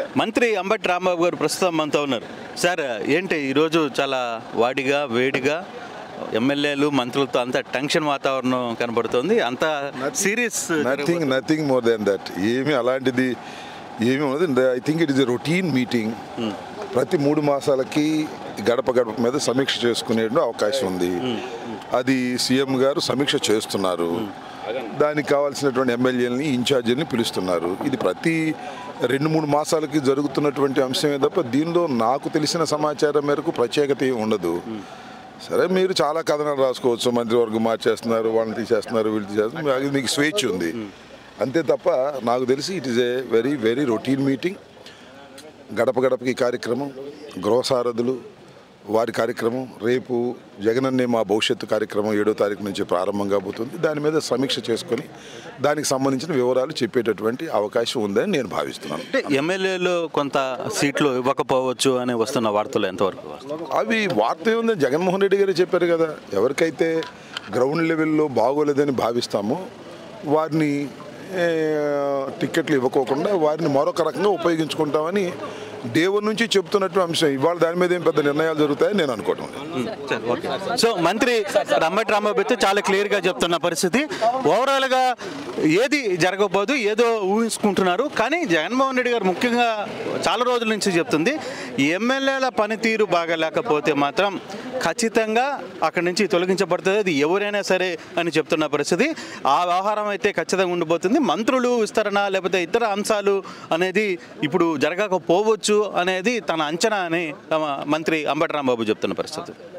మంత్రి అంబటి రాంబాబు గారు ప్రస్తుతం మనతో ఉన్నారు సార్ ఏంటి ఈరోజు చాలా వాడిగా వేడిగా ఎమ్మెల్యేలు మంత్రులతో అంత టెన్షన్ వాతావరణం కనబడుతుంది అంత serious nothing nothing more than that ఏమి అలాంటిది ఏమి ఉన్నది I think it is a routine meeting ప్రతి మూడు మాసాలకి గడప గడప మీద సమీక్ష చేసుకునే అవకాశం ఉంది అది సీఎం గారు సమీక్ష చేస్తున్నారు దానికి కావాల్సినటువంటి ఎమ్మెల్యేలని ఇన్ఛార్జీలని పిలుస్తున్నారు ఇది ప్రతి రెండు మూడు మాసాలకి జరుగుతున్నటువంటి అంశమే తప్ప దీనిలో నాకు తెలిసిన సమాచారం మేరకు ప్రత్యేకత ఏం ఉండదు సరే మీరు చాలా కథనాలు రాసుకోవచ్చు మంత్రివర్గం మార్చేస్తున్నారు వాళ్ళని తీసేస్తున్నారు వీళ్ళు తీసేస్తున్నారు అది మీకు స్వేచ్ఛ ఉంది అంతే తప్ప నాకు తెలిసి it is a very very routine meeting గడప గడపకి కార్యక్రమం గృహసారథులు వారి కార్యక్రమం రేపు జగనన్నే మా భవిష్యత్తు కార్యక్రమం ఏడో తారీఖు నుంచి ప్రారంభం కాబోతుంది దాని మీద సమీక్ష చేసుకొని దానికి సంబంధించిన వివరాలు చెప్పేటటువంటి అవకాశం ఉందని నేను భావిస్తున్నాను అంటే ఎమ్మెల్యేలు కొంత సీట్లు ఇవ్వకపోవచ్చు అని వస్తున్న వార్తలు ఎంతవరకు వాస్తవం? అవి వార్త ఏముంది జగన్మోహన్ రెడ్డి గారు చెప్పారు కదా ఎవరికైతే గ్రౌండ్ లెవెల్లో బాగోలేదని భావిస్తామో వారిని ఏ, టిక్కెట్లు ఇవ్వకోకుండా వారిని మరొక రకంగా ఉపయోగించుకుంటామని దేవుడి నుంచి చెప్తున్నట్టు అంశం ఇవాళ దాని మీద ఏం పెద్ద నిర్ణయాలు జరుగుతాయని నేను అనుకోవటం లేదు. సో మంత్రి రమ్మటి రాంబాబు అయితే చాలా క్లియర్గా చెప్తున్న పరిస్థితి ఓవరాల్గా ఏది జరగబోదు ఏదో ఊహించుకుంటున్నారు కానీ జగన్మోహన్ రెడ్డి గారు ముఖ్యంగా చాలా రోజుల నుంచి చెప్తుంది ఎమ్మెల్యేల పనితీరు బాగా లేకపోతే మాత్రం ఖచ్చితంగా అక్కడి నుంచి తొలగించబడుతుంది అది ఎవరైనా సరే అని చెప్తున్న పరిస్థితి ఆ వ్యవహారం అయితే ఖచ్చితంగా ఉండిపోతుంది మంత్రులు విస్తరణ లేకపోతే ఇతర అంశాలు అనేది ఇప్పుడు జరగకపోవచ్చు అనేది తన అంచనా అని తమ మంత్రి అంబటి రాంబాబు చెప్తున్న పరిస్థితి